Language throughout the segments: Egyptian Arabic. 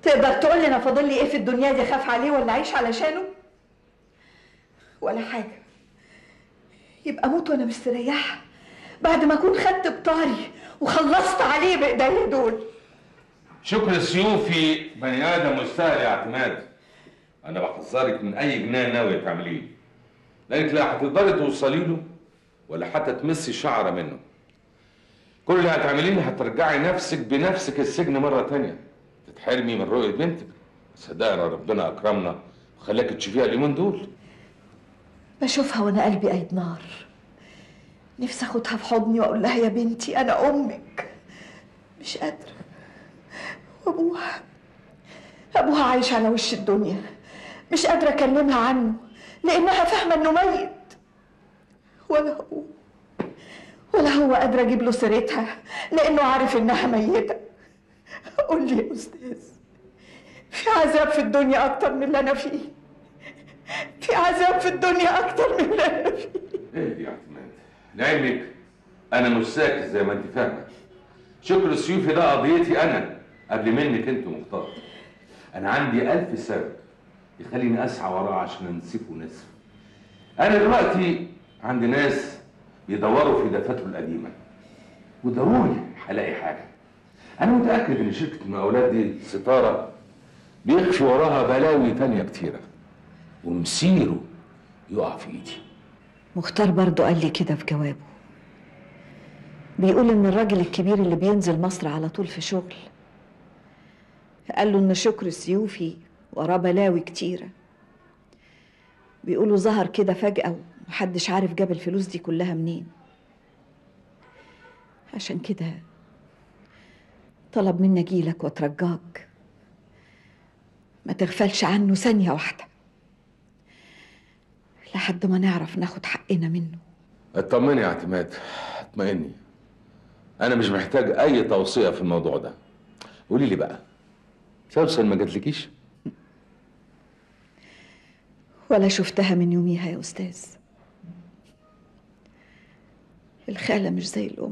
تقدر تقول لي انا فاضل لي ايه في الدنيا دي اخاف عليه ولا اعيش علشانه ولا حاجه يبقى اموت وانا مستريحه بعد ما اكون خدت بطاري وخلصت عليه بايديا دول شكر السيوفي بني ادم مستاهل يا اعتماد انا بحذرك من اي جنان ناوي تعمليه لانك لا هتقدري توصلي له ولا حتى تمسي شعره منه كل اللي هتعمليه هترجعي نفسك بنفسك السجن مره تانية تتحرمي من رؤيه بنتك صدقنا ربنا اكرمنا وخلاك تشوفيها اليومين دول بشوفها وانا قلبي قايد نار نفسي اخدها في حضني واقول لها يا بنتي انا امك مش قادره وابوها ابوها عايش على وش الدنيا مش قادره اكلمها عنه لانها فاهمه انه ميت ولا هو ولا هو قادره اجيب له سيرتها لانه عارف انها ميته قول لي يا استاذ في عذاب في الدنيا اكتر من اللي انا فيه في عذاب في الدنيا اكتر من اللي انا فيه ايه دي يا اعتماد لعلمك انا مش ساكت زي ما انت فاهمه شكر السيوفي ده قضيتي انا قبل منك انت مختار انا عندي الف سبب يخليني اسعى وراه عشان انسفه نسف انا دلوقتي عندي ناس بيدوروا في دفاتره القديمه وضروري هلاقي حاجه انا متاكد ان شركه المقاولات دي ستاره بيخفي وراها بلاوي تانية كتيره ومسيره يقع في ايدي مختار برضو قال لي كده في جوابه بيقول ان الراجل الكبير اللي بينزل مصر على طول في شغل قال له ان شكر السيوفي وراه بلاوي كتيرة بيقولوا ظهر كده فجأة ومحدش عارف جاب الفلوس دي كلها منين عشان كده طلب مني اجيلك واترجاك ما تغفلش عنه ثانية واحدة لحد ما نعرف ناخد حقنا منه اطمني يا اعتماد اطمئني انا مش محتاج اي توصيه في الموضوع ده قولي لي بقى سوسن ما جاتلكيش ولا شفتها من يوميها يا أستاذ الخالة مش زي الأم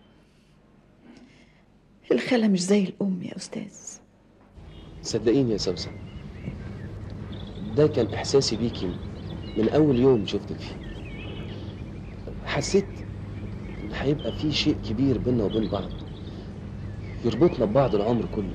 الخالة مش زي الأم يا أستاذ صدقيني يا سوسن ده كان احساسي بيكي من اول يوم شفتك فيه حسيت ان هيبقى في شيء كبير بينا وبين بعض يربطنا ببعض العمر كله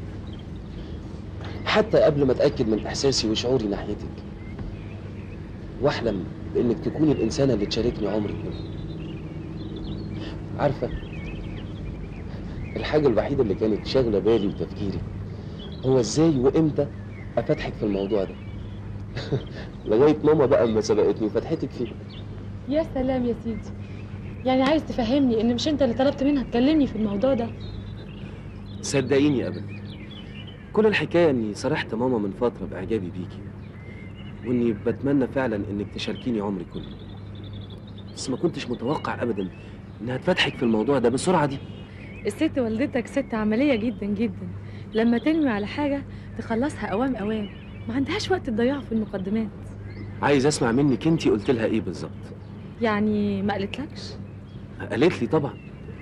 حتى قبل ما اتاكد من احساسي وشعوري ناحيتك واحلم بانك تكوني الانسانه اللي تشاركني عمري كله عارفه الحاجه الوحيده اللي كانت شاغله بالي وتفكيري هو ازاي وامتى افتحك في الموضوع ده لغايه ماما بقى اما سبقتني وفتحتك فيه يا سلام يا سيدي يعني عايز تفهمني ان مش انت اللي طلبت منها تكلمني في الموضوع ده صدقيني ابدا كل الحكايه اني صرحت ماما من فتره باعجابي بيكي واني بتمنى فعلا انك تشاركيني عمري كله بس ما كنتش متوقع ابدا انها تفتحك في الموضوع ده بالسرعه دي الست والدتك ست عملية جدا جدا لما تنوي على حاجة تخلصها أوام أوام ما عندهاش وقت تضيعه في المقدمات عايز اسمع منك انت قلت لها ايه بالظبط يعني ما قالتلكش قالت لي طبعا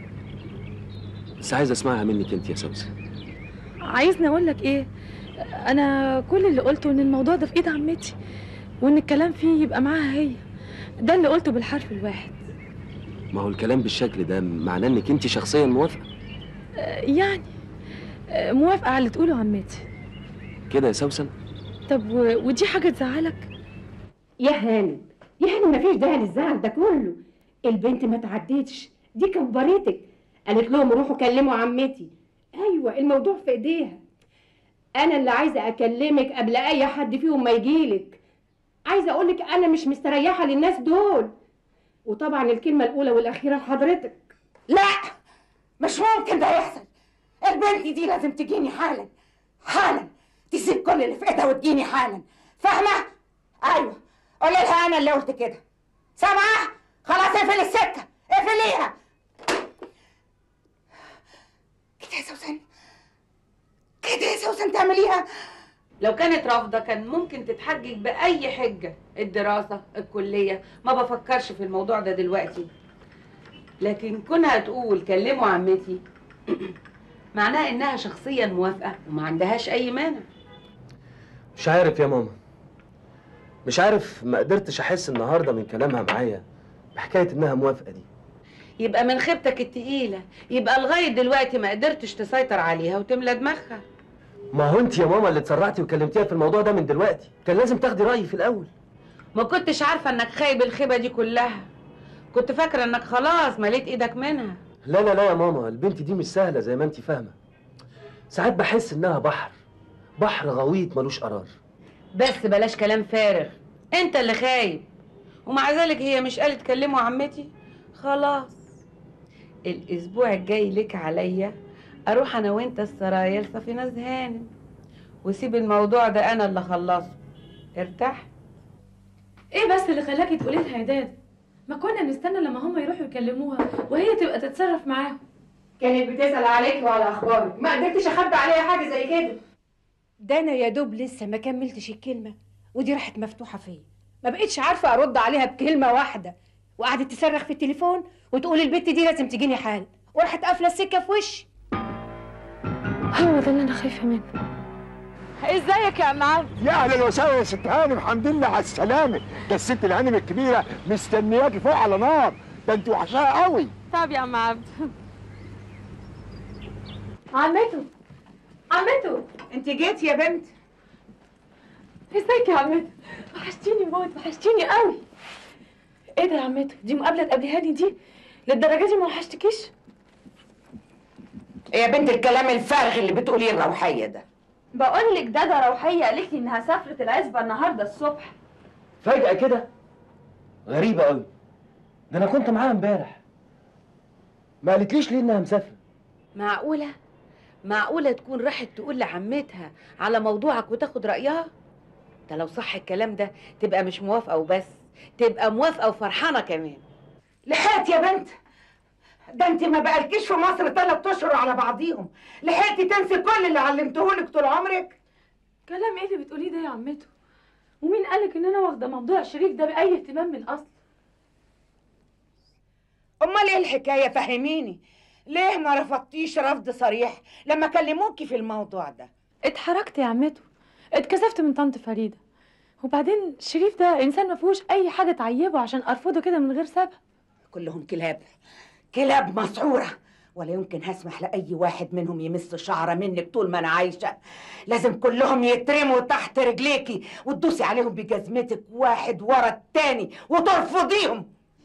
بس عايز اسمعها منك انت يا سوسن عايزني أقول لك إيه أنا كل اللي قلته إن الموضوع ده في إيد عمتي وإن الكلام فيه يبقى معاها هي ده اللي قلته بالحرف الواحد ما هو الكلام بالشكل ده معناه انك انت شخصيا موافقه آه، يعني آه، موافقة على اللي تقوله عمتي كده يا سوسن طب و- ودي حاجة تزعلك يا هانم يا هانم مفيش داعي للزعل ده كله البنت ما تعديتش دي كبرتك قالت لهم روحوا كلموا عمتي ايوه الموضوع في ايديها انا اللي عايزه اكلمك قبل اي حد فيهم ما يجيلك عايزه اقولك انا مش مستريحه للناس دول وطبعا الكلمه الاولى والاخيره لحضرتك لا مش ممكن ده يحصل البنت دي لازم تجيني حالا حالا تسيب كل اللي في ايدها وتجيني حالا فاهمة؟ ايوه قولي لها انا اللي قلت كده سامعة؟ خلاص اقفل السكة اقفليها كده يا سوسن كده يا سوسن تعمليها لو كانت رافضة كان ممكن تتحجج بأي حجة الدراسة الكلية ما بفكرش في الموضوع ده دلوقتي لكن كونها تقول كلموا عمتي معناها انها شخصيا موافقه وما عندهاش اي مانع مش عارف يا ماما مش عارف ما قدرتش احس النهارده من كلامها معايا بحكايه انها موافقه دي يبقى من خيبتك التقيله يبقى لغايه دلوقتي ما قدرتش تسيطر عليها وتملى دماغها ما هو انت يا ماما اللي اتسرعتي وكلمتيها في الموضوع ده من دلوقتي كان لازم تاخدي رايي في الاول ما كنتش عارفه انك خايب الخيبه دي كلها كنت فاكره انك خلاص مليت ايدك منها لا لا لا يا ماما البنت دي مش سهله زي ما انت فاهمه ساعات بحس انها بحر بحر غويط ملوش قرار بس بلاش كلام فارغ انت اللي خايب ومع ذلك هي مش قالت كلموا عمتي خلاص الاسبوع الجاي لك عليا اروح انا وانت السرايا لصفينة هانم وسيب الموضوع ده انا اللي اخلصه ارتاح ايه بس اللي خلاكي تقولي لها يا داد ما كنا نستنى لما هم يروحوا يكلموها وهي تبقى تتصرف معاهم كانت بتسأل عليك وعلى أخبارك ما قدرتش أخبي عليها حاجة زي كده ده أنا يا دوب لسه ما كملتش الكلمة ودي راحت مفتوحة فيا ما بقتش عارفة أرد عليها بكلمة واحدة وقعدت تصرخ في التليفون وتقول البت دي لازم تجيني حال وراحت قافلة السكة في وشي هو ده اللي انا خايفه منه ازيك يا عم عبد يا اهلا وسهلا يا ست هانم الحمد لله على السلامه ده الست الهانم الكبيره مستنياكي فوق على نار ده انت وحشاها قوي طب يا عم عبد عمته عمته انت جيت يا بنت ازيك يا عمته وحشتيني موت وحشتيني قوي ايه ده يا عمته دي مقابله تقابليها لي دي للدرجه دي ما وحشتكيش يا بنت الكلام الفارغ اللي بتقوليه الروحيه ده بقول لك ده ده روحيه قالت لي انها سافرت العزبه النهارده الصبح فجاه كده غريبه قوي ده انا كنت معاها امبارح ما قالتليش ليه انها مسافره معقوله معقوله تكون راحت تقول لعمتها على موضوعك وتاخد رايها ده لو صح الكلام ده تبقى مش موافقه وبس تبقى موافقه وفرحانه كمان لحقت يا بنت ده انت ما بقالكيش في مصر ثلاث اشهر على بعضيهم لحقتي تنسي كل اللي علمتهولك طول عمرك كلام ايه اللي بتقوليه ده يا عمته ومين قالك ان انا واخده موضوع شريف ده باي اهتمام من اصل امال ايه الحكايه فهميني ليه ما رفضتيش رفض صريح لما كلموكي في الموضوع ده اتحركت يا عمته اتكسفت من طنط فريده وبعدين شريف ده انسان ما فيهوش اي حاجه تعيبه عشان ارفضه كده من غير سبب كلهم كلاب كلاب مسعورة ولا يمكن هسمح لأي واحد منهم يمس شعرة منك طول ما أنا عايشة لازم كلهم يترموا تحت رجليكي وتدوسي عليهم بجزمتك واحد ورا التاني وترفضيهم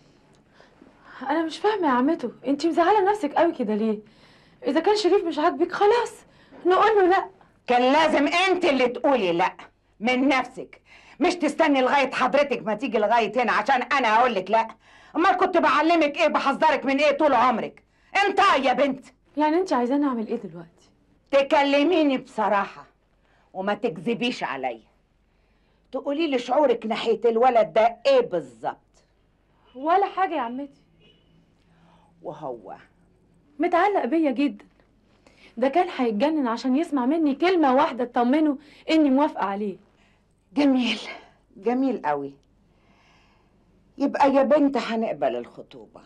انا مش فاهمه يا عمته انت مزعله نفسك قوي كده ليه اذا كان شريف مش عاجبك خلاص نقول له لا كان لازم انت اللي تقولي لا من نفسك مش تستني لغاية حضرتك ما تيجي لغاية هنا عشان أنا أقول لك لا أمال كنت بعلمك إيه بحذرك من إيه طول عمرك أنت يا بنت يعني انت عايزاني اعمل ايه دلوقتي تكلميني بصراحة وما تكذبيش عليا تقولي لي شعورك ناحية الولد ده ايه بالظبط ولا حاجه يا عمتي وهو متعلق بيا جدا ده كان هيتجنن عشان يسمع مني كلمه واحده تطمنه اني موافقه عليه جميل جميل قوي يبقى يا بنت هنقبل الخطوبة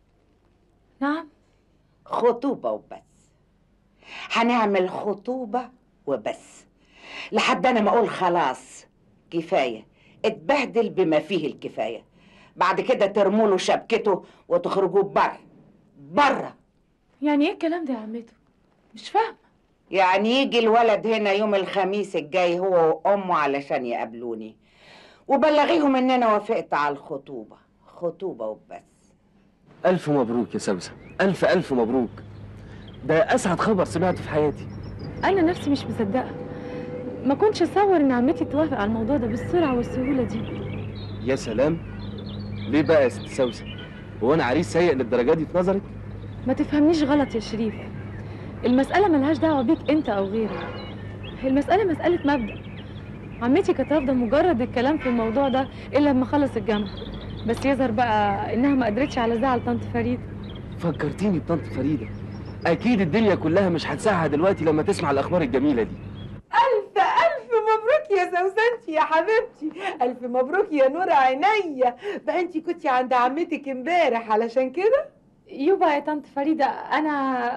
نعم خطوبة وبس هنعمل خطوبة وبس لحد أنا ما أقول خلاص كفاية اتبهدل بما فيه الكفاية بعد كده ترموا له شبكته وتخرجوه بره بره يعني ايه الكلام ده يا عمته مش فاهمه يعني يجي الولد هنا يوم الخميس الجاي هو وأمه علشان يقابلوني وبلغيهم إن أنا وافقت على الخطوبة خطوبة وبس الف مبروك يا سوسن الف الف مبروك ده اسعد خبر سمعته في حياتي انا نفسي مش مصدقه ما كنتش اتصور ان عمتي توافق على الموضوع ده بالسرعه والسهوله دي يا سلام ليه بقى يا ست سوسن هو انا عريس سيء للدرجه دي في نظرك ما تفهمنيش غلط يا شريف المسألة ملهاش دعوة بيك أنت أو غيرك المسألة مسألة مبدأ عمتي كانت رافضة مجرد الكلام في الموضوع ده إلا لما خلص الجامعة بس يظهر بقى إنها ما قدرتش على زعل طنط فريد فكرتيني بطنط فريده اكيد الدنيا كلها مش هتسعها دلوقتي لما تسمع الاخبار الجميله دي ألف ألف مبروك يا سوسنتي يا حبيبتي ألف مبروك يا نور عينيا بقى أنت كنتي عند عمتك امبارح علشان كده يوبا يا طنط فريدة أنا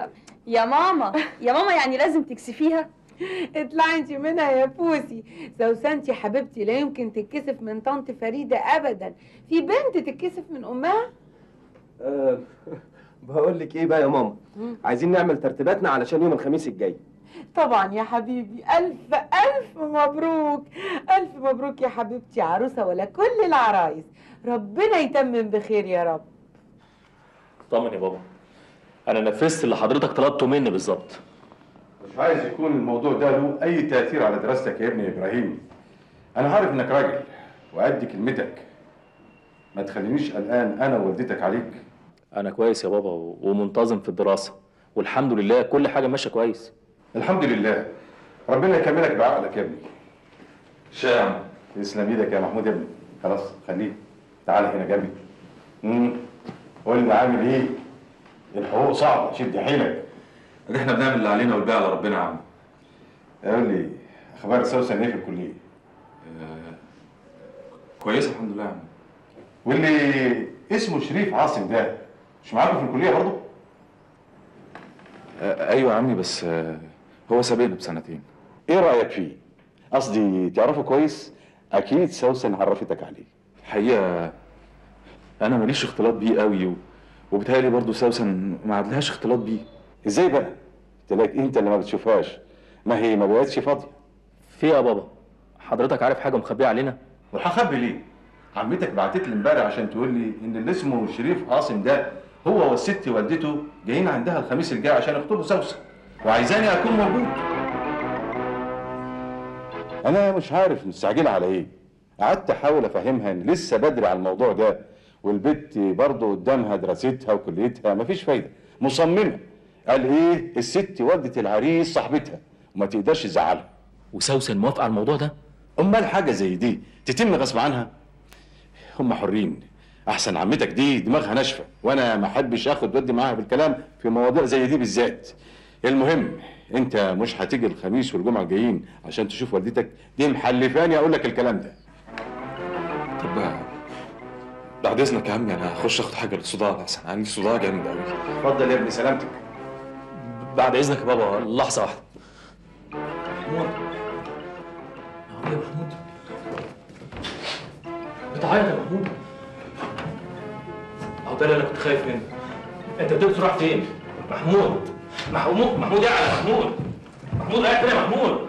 يا ماما يا ماما يعني لازم تكسفيها اطلعي انت منها يا بوسي سوسنتي حبيبتي لا يمكن تتكسف من طنط فريدة ابدا في بنت تتكسف من امها أه بقول لك ايه بقى يا ماما عايزين نعمل ترتيباتنا علشان يوم الخميس الجاي طبعا يا حبيبي الف الف مبروك الف مبروك يا حبيبتي عروسه ولا كل العرايس ربنا يتمم بخير يا رب طمن يا بابا انا نفذت اللي حضرتك طلبته مني بالظبط مش عايز يكون الموضوع ده له اي تاثير على دراستك يا ابني ابراهيم انا عارف انك راجل وادي كلمتك ما تخلينيش قلقان انا ووالدتك عليك انا كويس يا بابا و- ومنتظم في الدراسه والحمد لله كل حاجه ماشيه كويس الحمد لله ربنا يكملك بعقلك يا ابني شام تسلم ايدك يا محمود يا ابني خلاص خليك تعال هنا جنبي امم قول لي عامل ايه الحقوق صعبه شد حيلك احنا بنعمل اللي علينا والباقي على ربنا يا عم قول لي اخبار سوسن ايه في الكليه كويس الحمد لله يا عم واللي اسمه شريف عاصم ده مش معاكم في الكليه برضه ايوه يا عمي بس آه، هو سابقنا بسنتين ايه رايك فيه قصدي تعرفه كويس اكيد سوسن عرفتك عليه الحقيقه انا ماليش اختلاط بيه قوي و... وبالتالي برضه سوسن ما عندهاش اختلاط بيه ازاي بقى تلاقيك انت اللي ما بتشوفهاش ما هي ما بقتش فاضيه في إيه يا بابا حضرتك عارف حاجه مخبيه علينا وهخبي ليه عمتك بعتت لي امبارح عشان تقول لي ان اللي اسمه شريف عاصم ده هو والست والدته جايين عندها الخميس الجاي عشان يخطبوا سوسن وعايزاني اكون موجود انا مش عارف مستعجله على ايه قعدت احاول افهمها ان لسه بدري على الموضوع ده والبت برضه قدامها دراستها وكليتها مفيش فايده مصممه قال ايه الست والدة العريس صاحبتها وما تقدرش تزعلها وسوسن موافقه على الموضوع ده امال حاجه زي دي تتم غصب عنها هم حرين احسن عمتك دي دماغها ناشفه وانا ما احبش اخد ودي معاها بالكلام في مواضيع زي دي بالذات المهم انت مش هتيجي الخميس والجمعه الجايين عشان تشوف والدتك دي محلفاني اقول لك الكلام ده طب آه، بعد اذنك يا عمي انا هخش اخد حاجه للصداع احسن عندي صداع جامد قوي اتفضل يا ابني سلامتك بعد اذنك يا بابا لحظه واحده محمود يا محمود بتعيط يا محمود اهو ده اللي انا كنت خايف منه انت بتقول تروح فين محمود محمود محمود قاعد يا محمود محمود قاعد فين يا محمود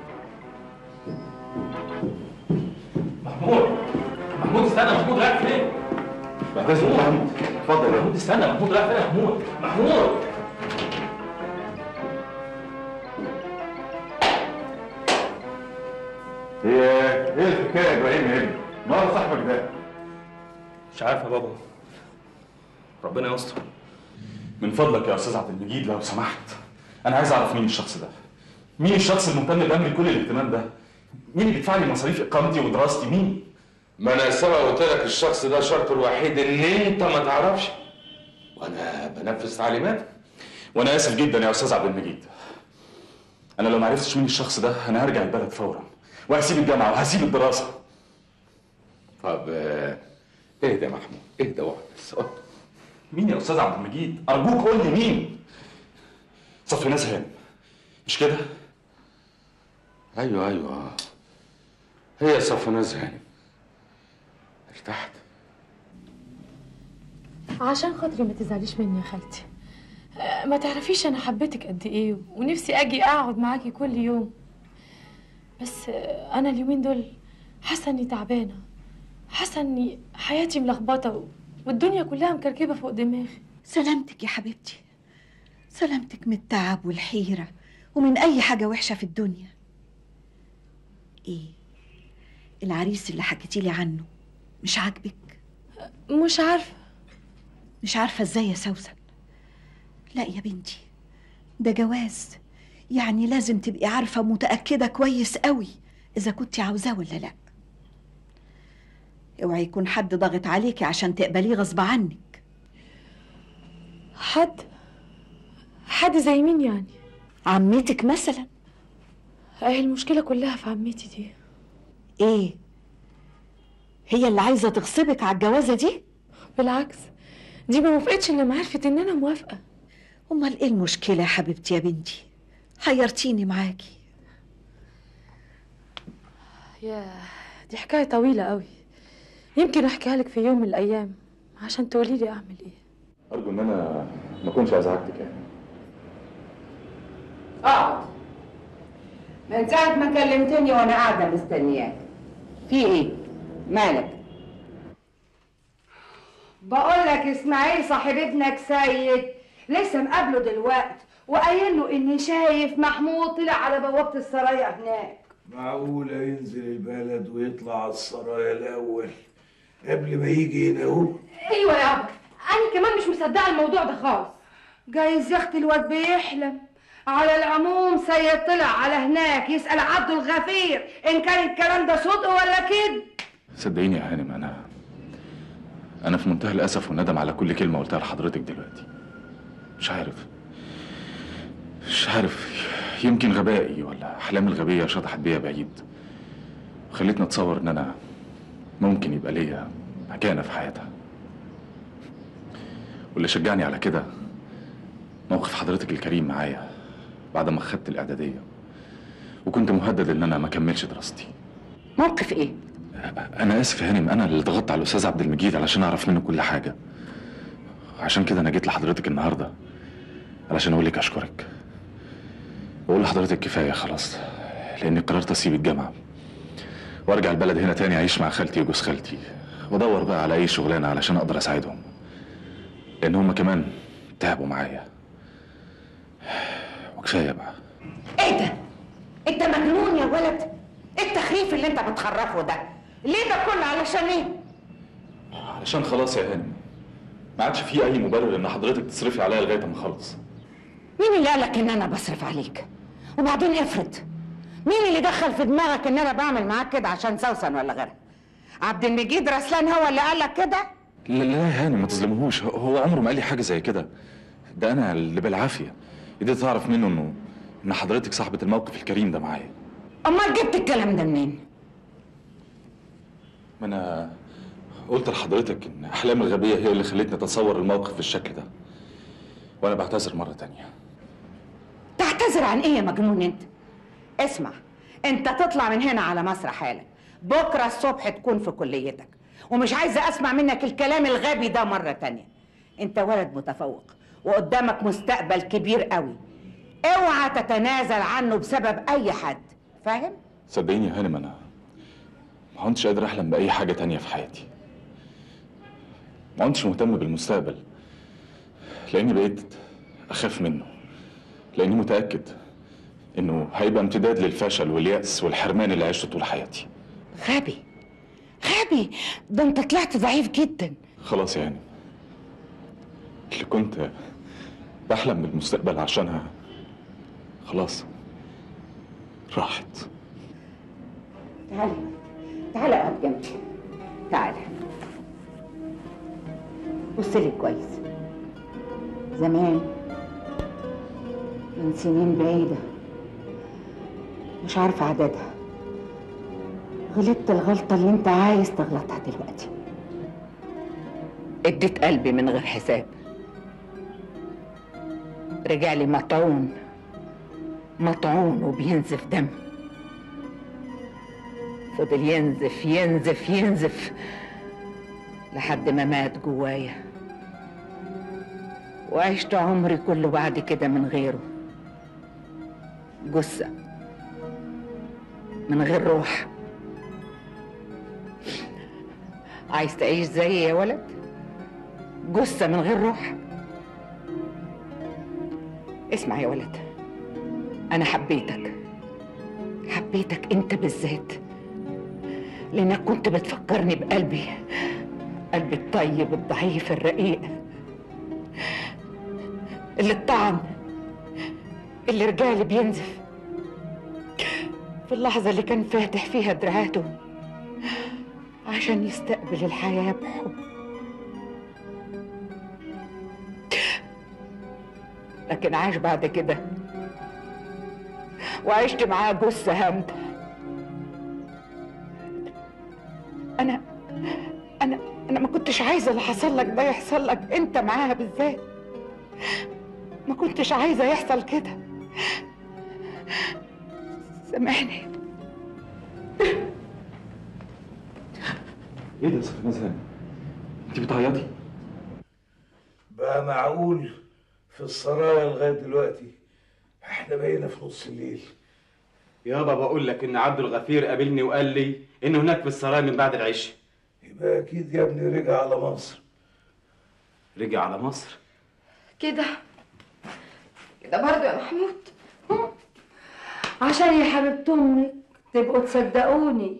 محمود محمود استنى محمود قاعد فين بعد اذنك يا محمود اتفضل يا محمود استنى محمود رايح فين يا محمود محمود هي ايه الحكايه يا ابراهيم يا ابني مال صاحبك ده مش عارف يا بابا ربنا يستر من فضلك يا استاذ عبد المجيد لو سمحت انا عايز اعرف مين الشخص ده مين الشخص المهتم بامري كل الاهتمام ده مين اللي بيدفع لي مصاريف اقامتي ودراستي مين ما انا سبق قلت لك الشخص ده شرطه الوحيد ان انت ما تعرفش وانا بنفذ تعليماتك وانا اسف جدا يا استاذ عبد المجيد انا لو ما عرفتش مين الشخص ده انا هرجع البلد فورا وهسيب الجامعه وهسيب الدراسه طب آه، اهدى يا محمود اهدى واحد بس اهدى. مين يا استاذ عبد المجيد ارجوك قول لي مين صفي ناس هانم مش كده ايوه ايوه هي صفناز هانم ارتحت عشان خاطري ما تزعليش مني يا خالتي آه، ما تعرفيش انا حبيتك قد ايه ونفسي اجي اقعد معاكي كل يوم بس آه، انا اليومين دول حاسه اني تعبانه حاسه اني حياتي ملخبطه و- والدنيا كلها مكركبه فوق دماغي سلامتك يا حبيبتي سلامتك من التعب والحيرة ومن أي حاجة وحشة في الدنيا إيه العريس اللي حكيتي لي عنه مش عاجبك مش عارفه مش عارفة إزاي يا سوسن لا يا بنتي ده جواز يعني لازم تبقي عارفة متأكدة كويس قوي إذا كنت عاوزاه ولا لأ اوعي يكون حد ضاغط عليكي عشان تقبليه غصب عنك حد حد زي مين يعني عمتك مثلا اهي المشكله كلها في عمتي دي ايه هي اللي عايزه تغصبك على الجوازه دي بالعكس دي ما وافقتش الا ما عرفت ان انا موافقه امال ايه المشكله يا حبيبتي يا بنتي حيرتيني معاكي يا دي حكاية طويلة قوي يمكن احكيها لك في يوم من الايام عشان تقولي لي اعمل ايه ارجو ان انا ما اكونش ازعجتك يعني اقعد من ساعة ما كلمتني وانا قاعدة مستنياك في ايه؟ مالك؟ بقول لك اسماعيل صاحب ابنك سيد لسه مقابله دلوقتي وقايل له اني شايف محمود طلع على بوابة السرايا هناك معقولة ينزل البلد ويطلع على السرايا الأول قبل ما يجي هنا أهو ايوه يا ابا انا كمان مش مصدقه الموضوع ده خالص جايز يا اختي الواد بيحلم على العموم سيد طلع على هناك يسأل عبده الغفير إن كان الكلام ده صدق ولا كده صدقيني يا هانم انا انا في منتهى الاسف والندم على كل كلمه قلتها لحضرتك دلوقتي مش عارف مش عارف يمكن غبائي ولا احلامي الغبيه شطحت بيا بعيد وخلتني اتصور ان انا ممكن يبقى ليا مكانه في حياتها واللي شجعني على كده موقف حضرتك الكريم معايا بعد ما خدت الاعداديه وكنت مهدد ان انا ما اكملش دراستي موقف إيه؟ انا اسف يا هانم انا اللي ضغطت على الاستاذ عبد المجيد علشان اعرف منه كل حاجه عشان كده انا جيت لحضرتك النهارده علشان اقول لك اشكرك واقول لحضرتك كفايه خلاص لاني قررت اسيب الجامعه وارجع البلد هنا تاني اعيش مع خالتي وجوز خالتي وادور بقى على اي شغلانه علشان اقدر اساعدهم لان هم كمان تعبوا معايا وكفايه بقى إيه ده؟ أنت مجنون يا ولد؟ إيه التخريف اللي أنت بتخرفه ده؟ ليه ده كله علشان إيه؟ علشان خلاص يا هانم ما عادش في اي مبرر ان حضرتك تصرفي عليا لغايه ما اخلص مين اللي قالك إن أنا بصرف عليك؟ وبعدين افرض مين اللي دخل في دماغك إن أنا بعمل معاك كده عشان سوسن ولا غيرها؟ عبد المجيد رسلان هو اللي قالك كده؟ لا لا يا هانم ما تظلمهوش هو- هو عمره ما قال لي حاجه زي كده ده انا اللي بالعافيه قدرت اعرف منه انه ان حضرتك صاحبه الموقف الكريم ده معايا أمال جبت الكلام ده منين؟ ما انا قلت لحضرتك ان احلامي الغبيه هي اللي خلتني اتصور الموقف بالشكل ده وانا بعتذر مره تانية تعتذر عن ايه يا مجنون انت اسمع انت تطلع من هنا على مصر حالا بكره الصبح تكون في كليتك ومش عايزه اسمع منك الكلام الغبي ده مره تانية انت ولد متفوق وقدامك مستقبل كبير قوي اوعى تتنازل عنه بسبب اي حد فاهم صدقيني يا هانم انا ما كنتش قادر احلم باي حاجه تانية في حياتي ما كنتش مهتم بالمستقبل لاني بقيت اخاف منه لاني متاكد انه هيبقى امتداد للفشل والياس والحرمان اللي عشته طول حياتي غبي غبي ده انت طلعت ضعيف جدا خلاص يا هانم اللي كنت بحلم بالمستقبل عشانها خلاص راحت تعالى تعالى اقعد جنبي تعالى بص لي كويس زمان من سنين بعيدة مش عارفة عددها غلطت الغلطة اللي انت عايز تغلطها دلوقتي اديت قلبي من غير حساب رجع لي مطعون مطعون وبينزف دم فضل ينزف ينزف ينزف لحد ما مات جوايا وعشت عمري كله بعد كده من غيره جثة من غير روح عايز تعيش زيي يا ولد جثة من غير روح اسمع يا ولد أنا حبيتك حبيتك أنت بالذات لأنك كنت بتفكرني بقلبي قلبي الطيب الضعيف الرقيق اللي الطعم اللي رجالي بينزف في اللحظة اللي كان فاتح فيها دراعاته عشان يستقبل الحياة بحب لكن عاش بعد كده وعشت معاه جثة هامدة أنا أنا أنا ما كنتش عايزة اللي حصل لك ده يحصل لك أنت معاها بالذات ما كنتش عايزة يحصل كده سامحني ايه ده يا استاذ نزهان انت بتعيطي بقى معقول في السرايا لغايه دلوقتي احنا بقينا في نص الليل يابا بقول لك ان عبد الغفير قابلني وقال لي انه هناك في السرايا من بعد العشاء يبقى اكيد يا ابني رجع على مصر رجع على مصر كده كده برضه يا محمود عشان يا حبيبة امك تبقوا تصدقوني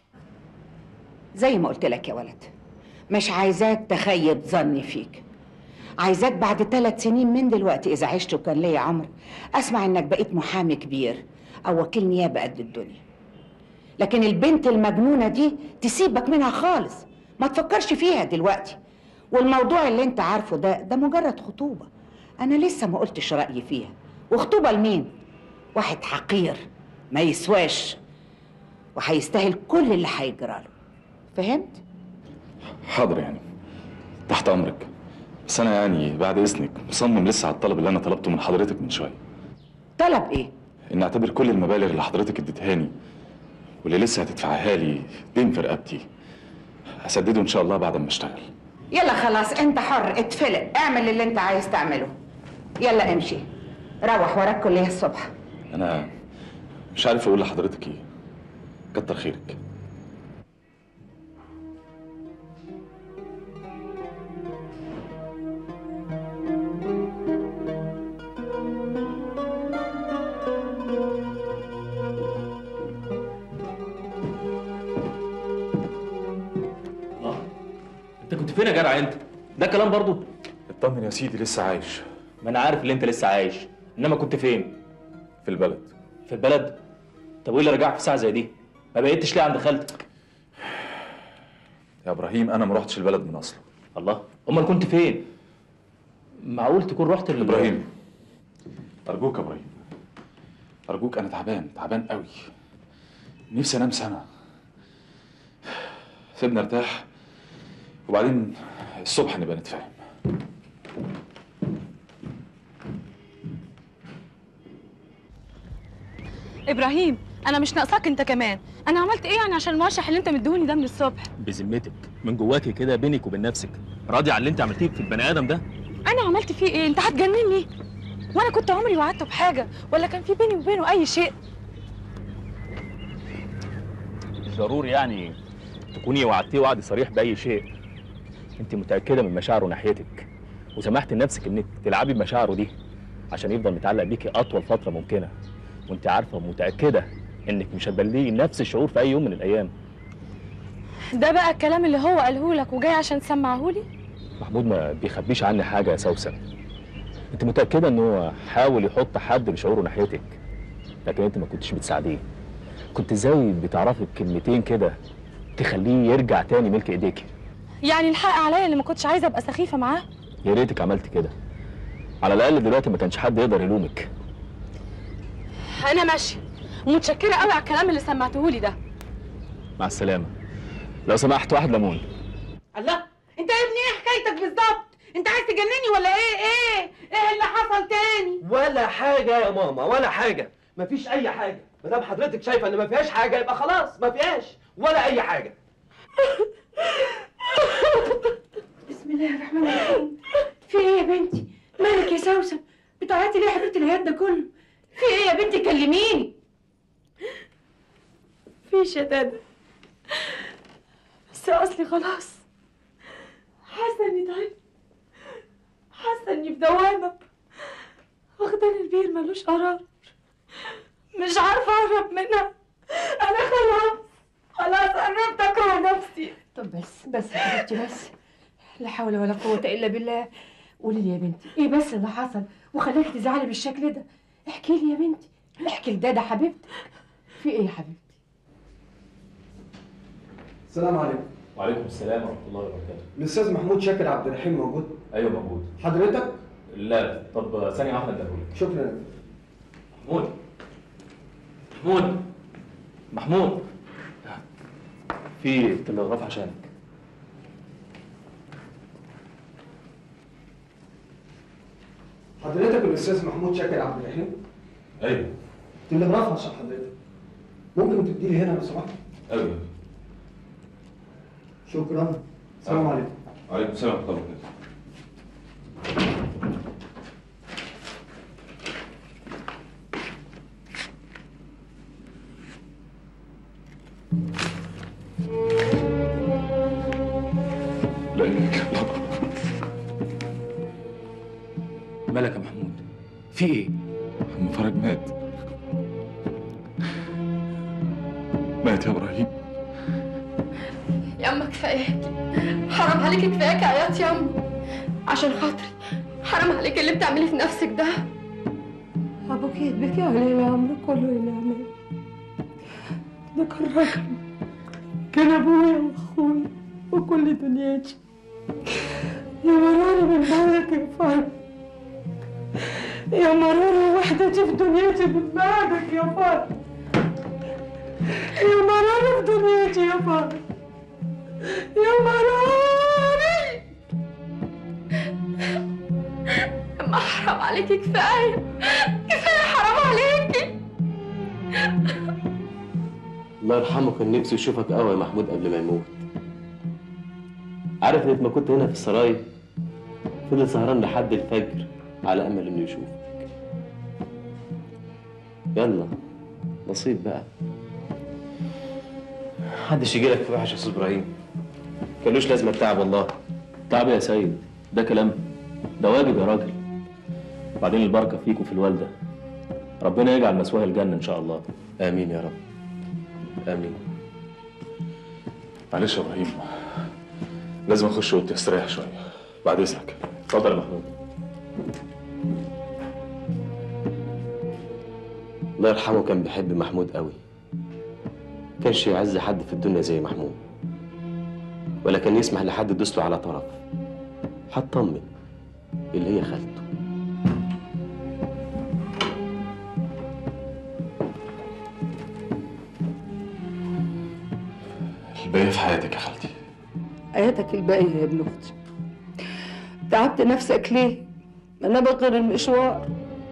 زي ما قلت لك يا ولد مش عايزاك تخيب ظني فيك عايزاك بعد ثلاث سنين من دلوقتي اذا عشت وكان ليا عمر اسمع انك بقيت محامي كبير او وكيل نيابه قد الدنيا لكن البنت المجنونه دي تسيبك منها خالص ما تفكرش فيها دلوقتي والموضوع اللي انت عارفه ده ده مجرد خطوبه انا لسه ما قلتش رايي فيها وخطوبه لمين واحد حقير ما يسواش وهيستاهل كل اللي هيجراله فهمت حاضر يعني تحت امرك بس انا يعني بعد اذنك مصمم لسه على الطلب اللي انا طلبته من حضرتك من شويه طلب ايه ان اعتبر كل المبالغ اللي حضرتك اديتهاني واللي لسه هتدفعها لي دين في رقبتي هسدده ان شاء الله بعد ما اشتغل يلا خلاص انت حر اتفلق اعمل اللي انت عايز تعمله يلا امشي روح وراك كليه الصبح انا مش عارف اقول لحضرتك ايه كتر خيرك الله انت كنت فين يا جدع انت؟ ده كلام برضو؟ اطمن يا سيدي لسه عايش ما انا عارف ان انت لسه عايش انما كنت فين؟ في البلد في البلد؟ طب وايه اللي رجعك في ساعه زي دي؟ ما بقيتش ليه عند خالتك؟ يا ابراهيم انا ما رحتش البلد من اصله الله امال كنت فين؟ معقول تكون رحت ال- ابراهيم ارجوك يا ابراهيم ارجوك انا تعبان تعبان قوي نفسي انام سنه سيبني ارتاح وبعدين الصبح نبقى نتفاهم ابراهيم انا مش ناقصاك انت كمان انا عملت ايه يعني عشان المرشح اللي انت مديهوني ده من الصبح بذمتك من جواكي كده بينك وبين نفسك راضي على اللي انت عملتيه في البني ادم ده؟ انا عملت فيه ايه انت هتجنني وانا كنت عمري وعدته بحاجه ولا كان في بيني وبينه اي شيء مش ضروري يعني تكوني وعدتيه وعد صريح باي شيء انت متاكده من مشاعره ناحيتك وسمحت لنفسك انك تلعبي بمشاعره دي عشان يفضل متعلق بيكي اطول فتره ممكنه وانت عارفه ومتاكده انك مش هتبلغي نفس الشعور في اي يوم من الايام ده بقى الكلام اللي هو قاله لك وجاي عشان تسمعهولي محمود ما بيخبيش عني حاجه يا سوسن انت متاكده ان هو حاول يحط حد لشعوره ناحيتك لكن انت ما كنتش بتساعديه كنت ازاي بتعرفي بكلمتين كده تخليه يرجع تاني ملك ايديكي يعني الحق عليا اللي ما كنتش عايزه ابقى سخيفه معاه يا ريتك عملت كده على الاقل دلوقتي ما كانش حد يقدر يلومك انا ماشيه ومتشكره قوي على الكلام اللي سمعتهولي ده مع السلامه لو سمحت واحد ليمون الله انت يا ابني ايه حكايتك بالظبط انت عايز تجنني ولا ايه ايه ايه اللي حصل تاني ولا حاجة يا ماما ولا حاجة مفيش أي حاجة ما دام حضرتك شايفة إن ما فيهاش حاجة يبقى خلاص ما فيهاش ولا أي حاجة بسم الله الرحمن الرحيم في ايه يا بنتي مالك يا سوسن بتعيطي ليه يا حبيبتي العياط ده كله في ايه يا بنتي كلميني فيش يا دادا بس اصلي خلاص حاسه اني تعبت حاسه اني في دوامه واخداني البير ملوش قرار مش عارفه اهرب منها انا خلاص خلاص قربت اكره نفسي طب بس بس يا حبيبتي بس لا حول ولا قوة إلا بالله قولي لي يا بنتي إيه بس اللي حصل وخلاكي تزعلي بالشكل ده احكي لي يا بنتي احكي لدادا حبيبتي في إيه يا حبيبتي السلام عليكم وعليكم السلام ورحمه الله وبركاته الأستاذ محمود شاكر عبد الرحيم موجود ايوه موجود حضرتك لا طب ثانيه واحده اديهولك شكرا محمود محمود محمود في تلغراف عشانك حضرتك الاستاذ محمود شاكر عبد الرحيم ايوه تلغراف عشان حضرتك ممكن تدي لي هنا لو سمحت ايوه شكرا السلام عليكم وعليكم السلام ورحمه الله وبركاته لا اله الا الله مالك يا محمود في ايه عم فرج مات مات يا ابراهيم ياما كفايه حرام عليكي كفايه عياط ياما عشان خاطري حرام عليكي اللي بتعمليه في نفسك ده أبوك يدبكي عليه العمر كله يا نعمة ده كان راجل كان أبويا وأخويا وكل دنيتي يا مراري من بعدك يا فرد يا مراري وحدتي في دنيتي من بعدك يا فرد يا مراري في دنيتي يا فرد يا مراري ياما حرام عليكي كفايه كفايه حرام عليكي الله يرحمه كان نفسه يشوفك قوي يا محمود قبل ما يموت عارف انك ما كنت هنا في السراي فضل سهران لحد الفجر على امل انه يشوفك يلا نصيب بقى محدش يجي لك في وحش يا استاذ ابراهيم كانلوش لازمه التعب والله تعب يا سيد ده كلام ده واجب يا راجل بعدين البركه فيك وفي الوالده ربنا يجعل مسواها الجنه ان شاء الله امين يا رب امين معلش يا ابراهيم لازم اخش اوضتي استريح شويه بعد اذنك اتفضل يا محمود الله يرحمه كان بيحب محمود قوي كانش يعز حد في الدنيا زي محمود ولا كان يسمح لحد يدوس له على طرف حتى امي اللي هي خالته الباقي في حياتك يا خالتي حياتك الباقية يا ابن أختي تعبت نفسك ليه؟ ما أنا بغير المشوار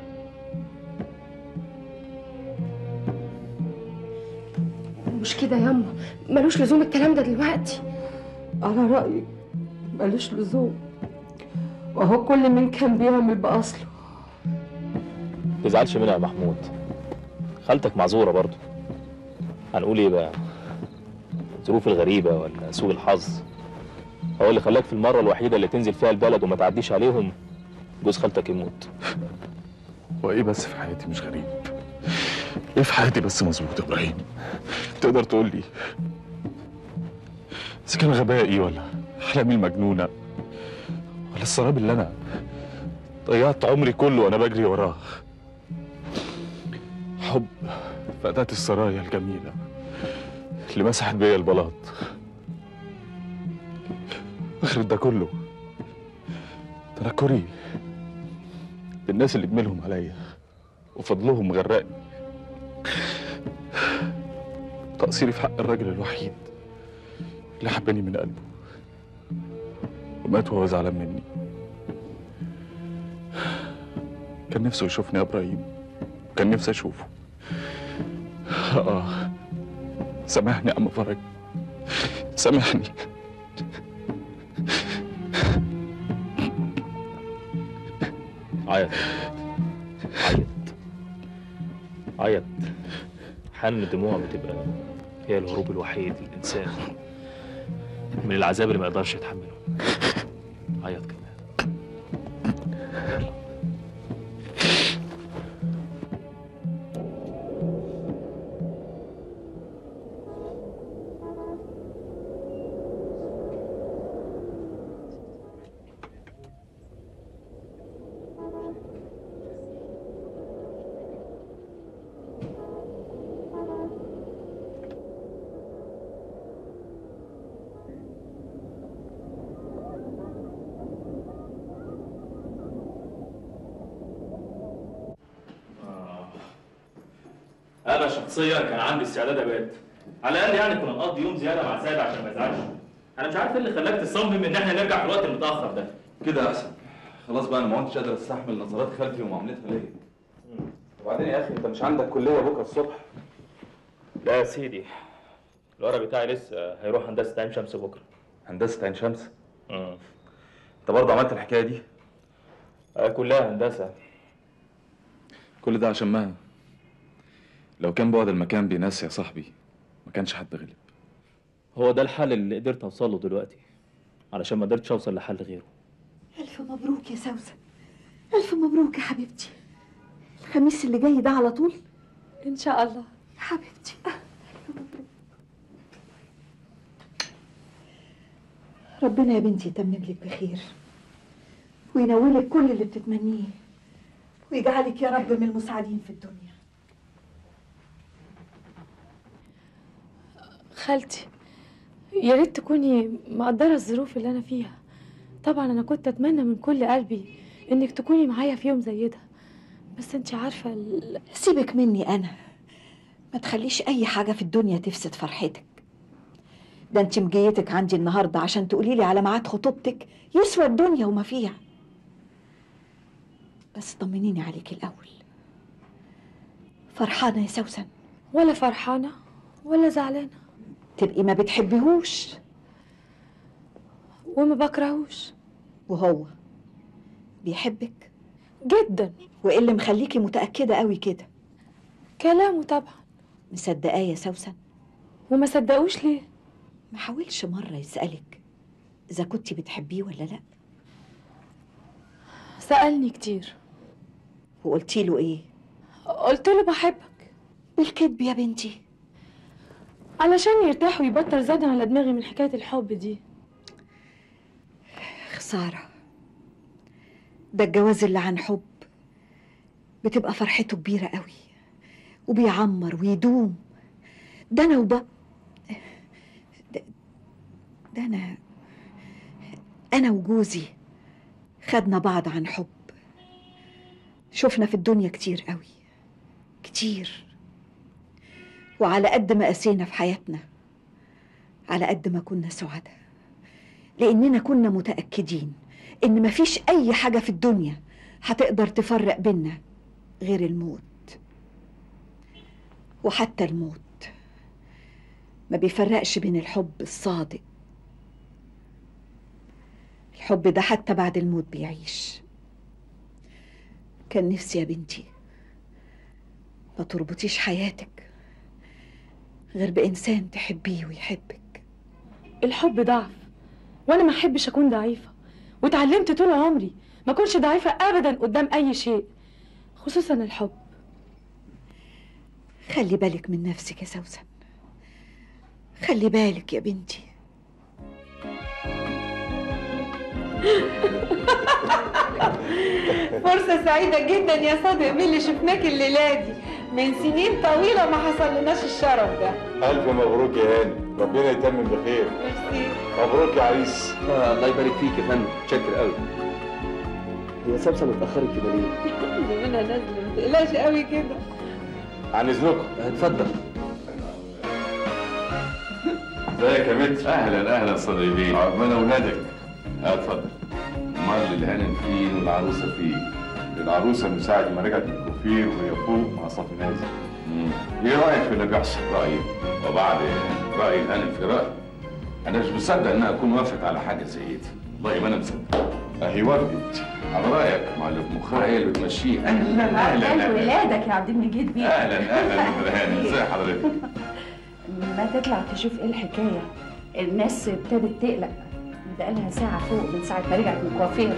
مش كده ياما ملوش لزوم الكلام ده دلوقتي على رأيك ملوش لزوم وهو كل من كان بيعمل بأصله تزعلش منها يا محمود خالتك معذوره برضه هنقول ايه بقى الظروف الغريبه ولا سوء الحظ هو اللي خلاك في المره الوحيده اللي تنزل فيها البلد وما تعديش عليهم جوز خالتك يموت وايه بس في حياتي مش غريب ايه في حياتي بس مظبوط يا ابراهيم تقدر تقول لي اذا كان غبائي ولا احلامي المجنونه ولا السراب اللي انا ضيعت عمري كله وانا بجري وراه حب فأداة السرايا الجميلة اللي مسحت بيا البلاط آخر ده كله تنكري بالناس اللي جميلهم عليا وفضلهم غرقني تقصيري في حق الراجل الوحيد اللي حبني من قلبه ومات وهو زعلان مني كان نفسه يشوفني يا ابراهيم كان نفسي اشوفه اه سامحني يا عم فرج سامحني عيط عيط عيط حن الدموع بتبقى هي الهروب الوحيد للإنسان من العذاب اللي ما يقدرش يتحمله عيط كمان انا شخصيا كان عندي استعداد ابات على الاقل يعني كنا نقضي يوم زياده مع سيد عشان ما يزعلش انا مش عارف ايه اللي خلاك تصمم ان احنا نرجع في الوقت المتاخر ده كده احسن خلاص بقى انا ما كنتش قادر استحمل نظرات خالتي ومعاملتها ليا وبعدين يا اخي انت مش عندك كليه بكره الصبح لا يا سيدي الورق بتاعي لسه هيروح هندسه عين شمس بكره هندسه عين شمس امم انت برضه عملت الحكايه دي آه كلها هندسه كل ده عشان ما لو كان بعد المكان بيناس يا صاحبي ما كانش حد غلب هو ده الحل اللي قدرت اوصل له دلوقتي علشان ما قدرتش اوصل لحل غيره ألف مبروك يا سوسن ألف مبروك يا حبيبتي الخميس اللي جاي ده على طول ان شاء الله يا حبيبتي ربنا يا بنتي يتمم لك بخير وينولك كل اللي بتتمنيه ويجعلك يا رب من المساعدين في الدنيا خالتي يا ريت تكوني مقدرة الظروف اللي أنا فيها طبعا أنا كنت أتمنى من كل قلبي إنك تكوني معايا في يوم زي ده بس أنت عارفة ال... سيبك مني أنا ما تخليش أي حاجة في الدنيا تفسد فرحتك ده انت مجيتك عندي النهاردة عشان تقولي لي على ميعاد خطوبتك يسوى الدنيا وما فيها بس طمنيني عليك الأول فرحانة يا سوسن ولا فرحانة ولا زعلانة تبقي ما بتحبيهوش وما بكرهوش وهو بيحبك جدا وايه اللي مخليكي متأكدة قوي كده كلامه طبعا مصدقاه يا سوسن وما صدقوش ليه ما حاولش مرة يسألك إذا كنتي بتحبيه ولا لأ سألني كتير وقلتي له إيه قلت له بحبك بالكذب يا بنتي علشان يرتاح ويبطل زاد على دماغي من حكاية الحب دي خسارة ده الجواز اللي عن حب بتبقى فرحته كبيرة قوي وبيعمر ويدوم ده أنا وب ده, ده أنا أنا وجوزي خدنا بعض عن حب شفنا في الدنيا كتير قوي كتير وعلى قد ما قسينا في حياتنا على قد ما كنا سعداء لأننا كنا متأكدين إن مفيش أي حاجة في الدنيا هتقدر تفرق بينا غير الموت وحتى الموت ما بيفرقش بين الحب الصادق الحب ده حتى بعد الموت بيعيش كان نفسي يا بنتي ما تربطيش حياتك غير بإنسان تحبيه ويحبك الحب ضعف وانا ما احبش اكون ضعيفه واتعلمت طول عمري ما اكونش ضعيفه ابدا قدام اي شيء خصوصا الحب خلي بالك من نفسك يا سوسن خلي بالك يا بنتي فرصة سعيدة جدا يا صادق مين اللي شفناك الليلة دي من سنين طويلة ما حصلناش الشرف ده ألف مبروك يا هاني ربنا يتمم بخير ميرسي مبروك يا عريس آه الله يبارك فيك يا فندم متشكر قوي هي سمسم اتأخرت كده ليه؟ منها نازلة ما تقلقش قوي كده عن إذنكم اتفضل ازيك يا متر اهلا اهلا صديقي عقبال اولادك اتفضل امال الهانم فين والعروسه فين العروسة من ساعة ما رجعت من الكوفير وهي فوق مع صافي نازل ايه رايك في اللي بيحصل رايي وبعد راي الهانم في رايي انا مش مصدق انها اكون وافقت على حاجه زي دي والله ما انا مصدق اهي وافقت على رايك مع اللي في مخها هي اللي بتمشيه اهلا اهلا قال اهلا ولادك يا عبد المجيد بيه اهلا اهلا يا هانم ازي حضرتك ما تطلع تشوف ايه الحكايه الناس ابتدت تقلق بقالها ساعه فوق من ساعه ما رجعت من الكوافير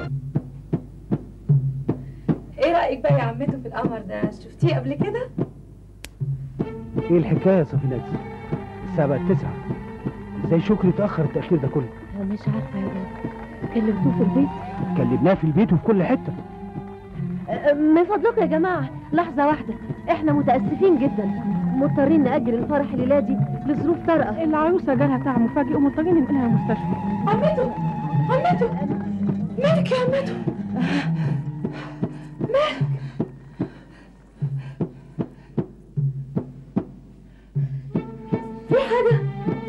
ايه رايك بقى يا عمته في القمر ده شفتيه قبل كده ايه الحكايه يا صافي نجم الساعه بقت تسعة ازاي شكري اتاخر التاخير ده كله انا مش عارفه يا بابا كلمتوه في البيت كلمناه في البيت وفي كل حته من فضلكم يا جماعة لحظة واحدة احنا متأسفين جدا مضطرين نأجل الفرح الليلة دي لظروف طارئة العروسة جالها تعب مفاجئ ومضطرين ننقلها المستشفى عمته عمته مالك يا عمته مالك في حاجة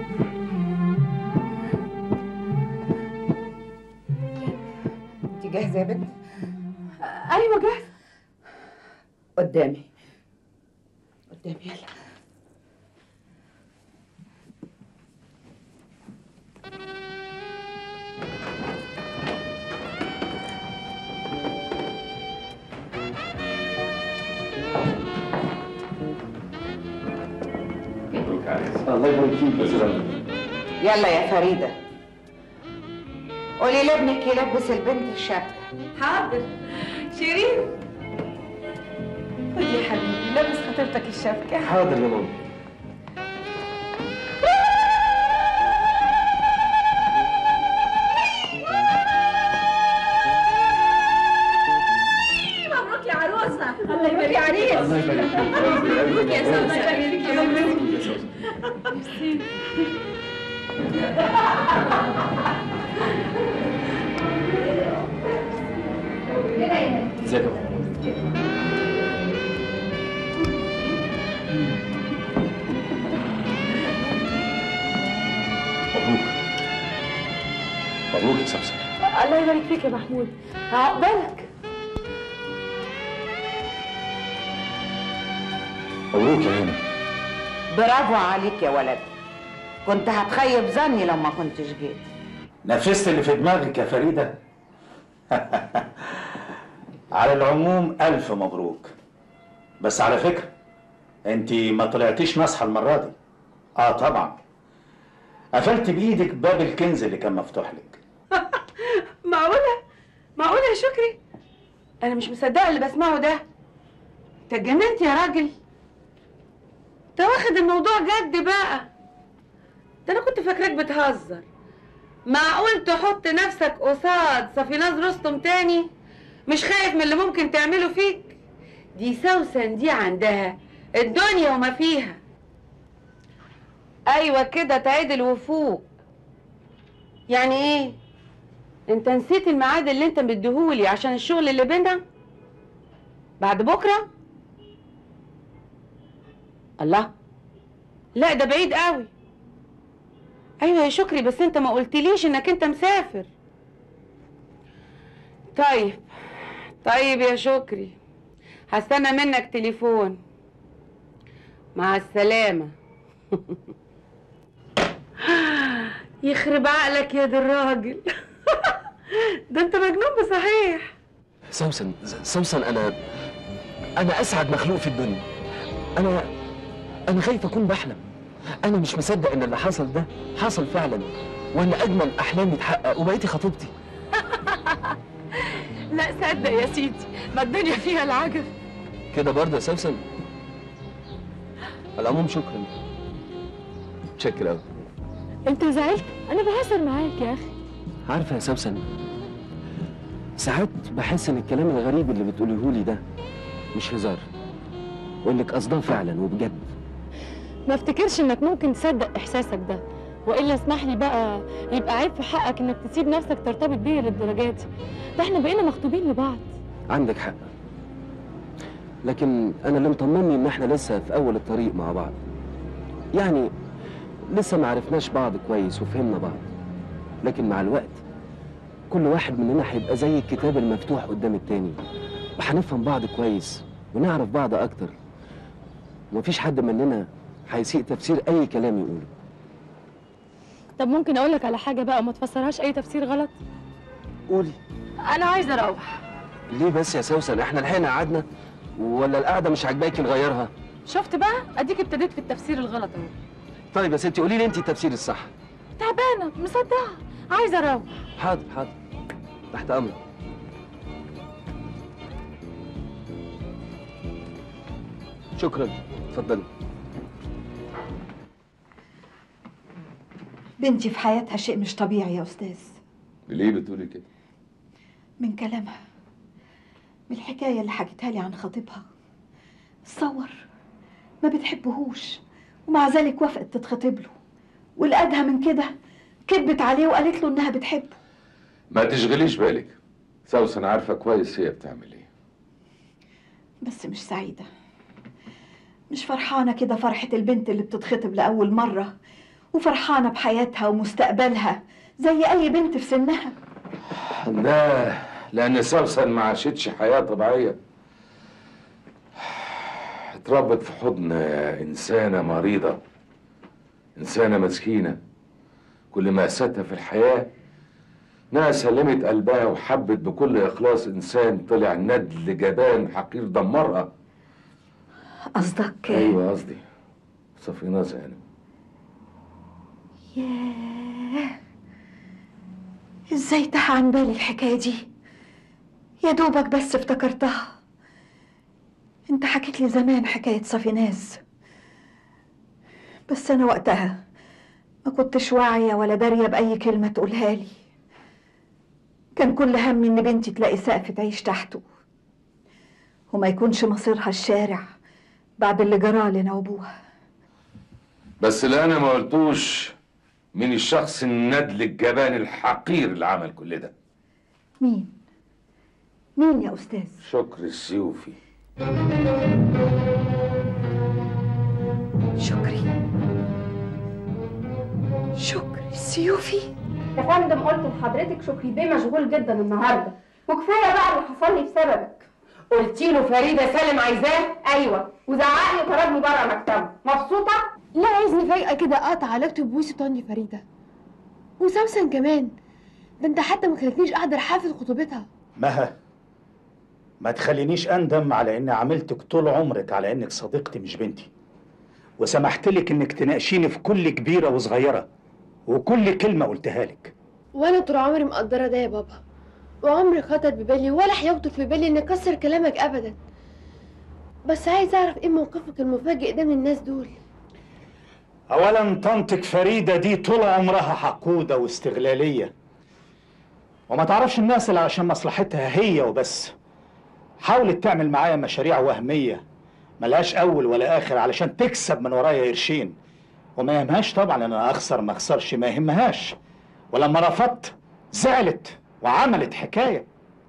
انت جاهزة جاهزه يا بنت ايوه جاهز قدامي قدامي يلا مبروك عليك الله يبارك فيك يا استاذ يلا يا فريده قولي لابنك يلبس البنت الشبكه حاضر شيرين خدي يا حبيبي لابس خطيبتك الشبكه حاضر يا ماما مبروك يا عروسه الله يبارك يا عريس الله يبارك فيك مبروك يا سوسن الله يبارك يا مبروك يا سوسن ميرسي ازيك يا محمود مبروك مبروك يا سمسم الله يبارك فيك يا محمود عقبالك مبروك يا هانم برافو عليك يا ولد كنت هتخيب ظني لو ما كنتش جيت نفذت اللي في دماغك يا فريدة على العموم ألف مبروك بس على فكرة انت ما طلعتيش ناصحة المرة دي اه طبعا قفلت بإيدك باب الكنز اللي كان مفتوح لك معقولة؟ معقولة يا شكري؟ أنا مش مصدقة اللي بسمعه ده أنت اتجننت يا راجل أنت واخد الموضوع جد بقى ده أنا كنت فاكراك بتهزر معقول تحط نفسك قصاد صفيناز رستم تاني مش خايف من اللي ممكن تعمله فيك دي سوسن دي عندها الدنيا وما فيها ايوه كده تعدل وفوق يعني ايه انت نسيت الميعاد اللي انت مديهولي عشان الشغل اللي بينا بعد بكره الله لا ده بعيد قوي ايوه يا شكري بس انت ما قلتليش انك انت مسافر طيب طيب يا شكري هستنى منك تليفون مع السلامة يخرب عقلك يا دي الراجل ده انت مجنون بصحيح سوسن سوسن انا انا اسعد مخلوق في الدنيا انا انا خايف اكون بحلم انا مش مصدق ان اللي حصل ده حصل فعلا وان اجمل احلامي اتحقق وبقيتي خطيبتي لا صدق يا سيدي ما الدنيا فيها العجب كده برضه يا سوسن على العموم شكرا متشكر قوي انت زعلت انا بهزر معاك يا اخي عارفه يا سوسن ساعات بحس ان الكلام الغريب اللي بتقوليه لي ده مش هزار وانك قصداه فعلا وبجد ما افتكرش انك ممكن تصدق احساسك ده والا اسمح لي بقى يبقى عيب في حقك انك تسيب نفسك ترتبط بيا للدرجات دي ده احنا بقينا مخطوبين لبعض عندك حق لكن انا اللي مطمني ان احنا لسه في اول الطريق مع بعض يعني لسه ما عرفناش بعض كويس وفهمنا بعض لكن مع الوقت كل واحد مننا هيبقى زي الكتاب المفتوح قدام التاني وهنفهم بعض كويس ونعرف بعض اكتر ومفيش حد مننا هيسيء تفسير اي كلام يقوله طب ممكن اقول لك على حاجه بقى وما تفسرهاش اي تفسير غلط قولي انا عايزه اروح ليه بس يا سوسن احنا لحقنا قعدنا ولا القعده مش عاجباكي نغيرها شفت بقى اديك ابتديت في التفسير الغلط اهو طيب يا ستي قولي لي انت التفسير الصح تعبانه مصدقه عايزه اروح حاضر حاضر تحت امرك شكرا اتفضلي بنتي في حياتها شيء مش طبيعي يا أستاذ ليه بتقولي كده؟ من كلامها من الحكاية اللي حكيتها لي عن خطيبها تصور ما بتحبهوش ومع ذلك وافقت تتخطب له والأدهى من كده كذبت عليه وقالت له إنها بتحبه ما تشغليش بالك سوسن عارفه كويس هي بتعمل ايه بس مش سعيدة مش فرحانة كده فرحة البنت اللي بتتخطب لأول مرة وفرحانة بحياتها ومستقبلها زي أي بنت في سنها ده لأن سوسن ما عاشتش حياة طبيعية اتربت في حضن إنسانة مريضة إنسانة مسكينة كل مأساتها في الحياة إنها سلمت قلبها وحبت بكل إخلاص إنسان طلع ندل جبان حقير دمرها قصدك أيوة قصدي صفيناز هانم ياه ازاي تاه عن بالي الحكاية دي يا دوبك بس افتكرتها انت حكيت لي زمان حكاية صفيناز بس انا وقتها ما كنتش واعية ولا دارية بأي كلمة تقولها لي كان كل همي ان بنتي تلاقي سقف تعيش تحته وما يكونش مصيرها الشارع بعد اللي جرى لنا وابوها بس اللي أنا ما قلتوش مين الشخص الندل الجبان الحقير اللي عمل كل ده مين مين يا استاذ شكر السيوفي شكري شكري السيوفي يا فندم قلت لحضرتك شكري بيه مشغول جدا النهارده وكفايه بقى اللي حصل لي بسببك قلتي له فريده سالم عايزاه ايوه وزعق لي وطردني بره مكتبه مبسوطه لا عايزني فجأة كده قطع علاقتي ببوسي طني فريدة وسمسم كمان ده انت حتى ما خلتنيش احضر حفل خطوبتها مها ما تخلينيش اندم على اني عاملتك طول عمرك على انك صديقتي مش بنتي وسمحت لك انك تناقشيني في كل كبيره وصغيره وكل كلمه قلتها لك وانا طول عمري مقدرة ده يا بابا وعمري خطر ببالي ولا هيخطر في بالي اني اكسر كلامك ابدا بس عايز اعرف ايه موقفك المفاجئ ده من الناس دول اولا طنطك فريده دي طول عمرها حقوده واستغلاليه وما تعرفش الناس اللي عشان مصلحتها هي وبس حاولت تعمل معايا مشاريع وهميه ملهاش اول ولا اخر علشان تكسب من ورايا قرشين وما يهمهاش طبعا ان انا اخسر ما اخسرش ما يهمهاش ولما رفضت زعلت وعملت حكايه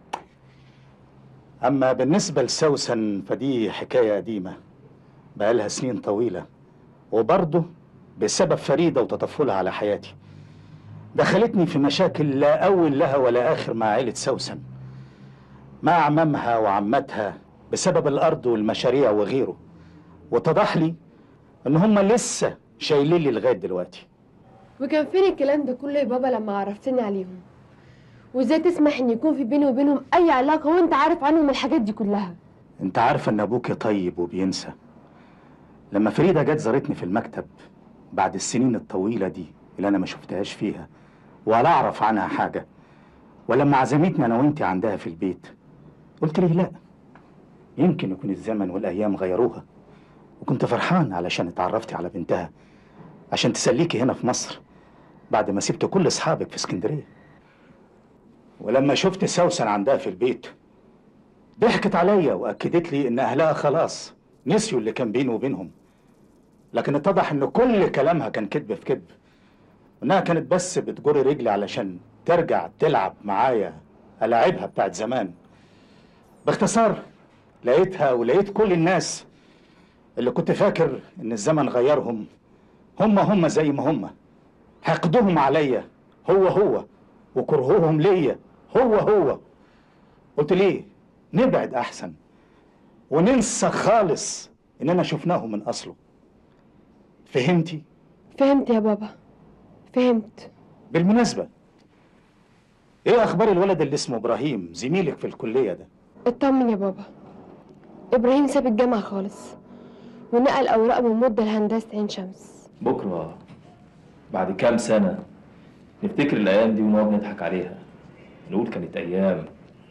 اما بالنسبه لسوسن فدي حكايه قديمه بقالها سنين طويله وبرضه بسبب فريده وتطفلها على حياتي دخلتني في مشاكل لا اول لها ولا اخر مع عيله سوسن مع عمامها وعمتها بسبب الارض والمشاريع وغيره واتضح لي ان هم لسه شايلين لي لغايه دلوقتي وكان فين الكلام ده كله يا بابا لما عرفتني عليهم وازاي تسمح ان يكون في بيني وبينهم اي علاقة وانت عارف عنهم الحاجات دي كلها انت عارفه ان ابوك طيب وبينسى لما فريده جت زارتني في المكتب بعد السنين الطويله دي اللي انا ما شفتهاش فيها ولا اعرف عنها حاجه ولما عزمتني انا وانت عندها في البيت قلت لي لا يمكن يكون الزمن والايام غيروها وكنت فرحان علشان اتعرفتي على بنتها عشان تسليكي هنا في مصر بعد ما سبت كل اصحابك في اسكندريه ولما شفت سوسن عندها في البيت ضحكت عليا واكدت لي ان اهلها خلاص نسيوا اللي كان بيني وبينهم لكن اتضح ان كل كلامها كان كذب في كذب وانها كانت بس بتجر رجلي علشان ترجع تلعب معايا ألاعبها بتاعت زمان باختصار لقيتها ولقيت كل الناس اللي كنت فاكر ان الزمن غيرهم هم هم زي ما هم حقدهم عليا هو هو وكرههم ليا هو هو قلت ليه نبعد احسن وننسى خالص اننا شفناه من اصله فهمتي فهمت يا بابا فهمت بالمناسبه ايه اخبار الولد اللي اسمه ابراهيم زميلك في الكليه ده اطمن يا بابا ابراهيم ساب الجامعة خالص ونقل اوراقه من مدة لهندسة عين شمس بكرة بعد كام سنة نفتكر الأيام دي ونقعد نضحك عليها نقول كانت أيام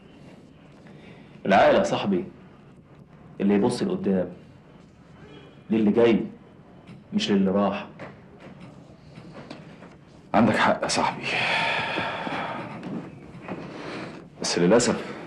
العقل يا صاحبي اللي يبص لقدام للي جاي مش للي راح عندك حق يا صاحبي بس للأسف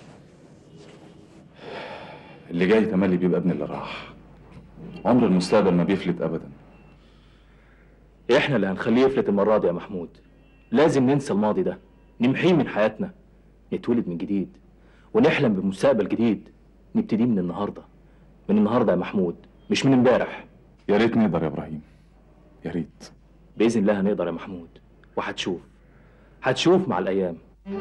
اللي جاي تملي بيبقى ابن اللي راح عمر المستقبل ما بيفلت أبدا احنا اللي هنخليه يفلت المرة دي يا محمود لازم ننسى الماضي ده نمحيه من حياتنا نتولد من جديد ونحلم بمستقبل جديد نبتدي من النهارده من النهارده يا محمود مش من امبارح يا ريت نقدر يا ابراهيم يا ريت باذن الله هنقدر يا محمود وهتشوف هتشوف مع الايام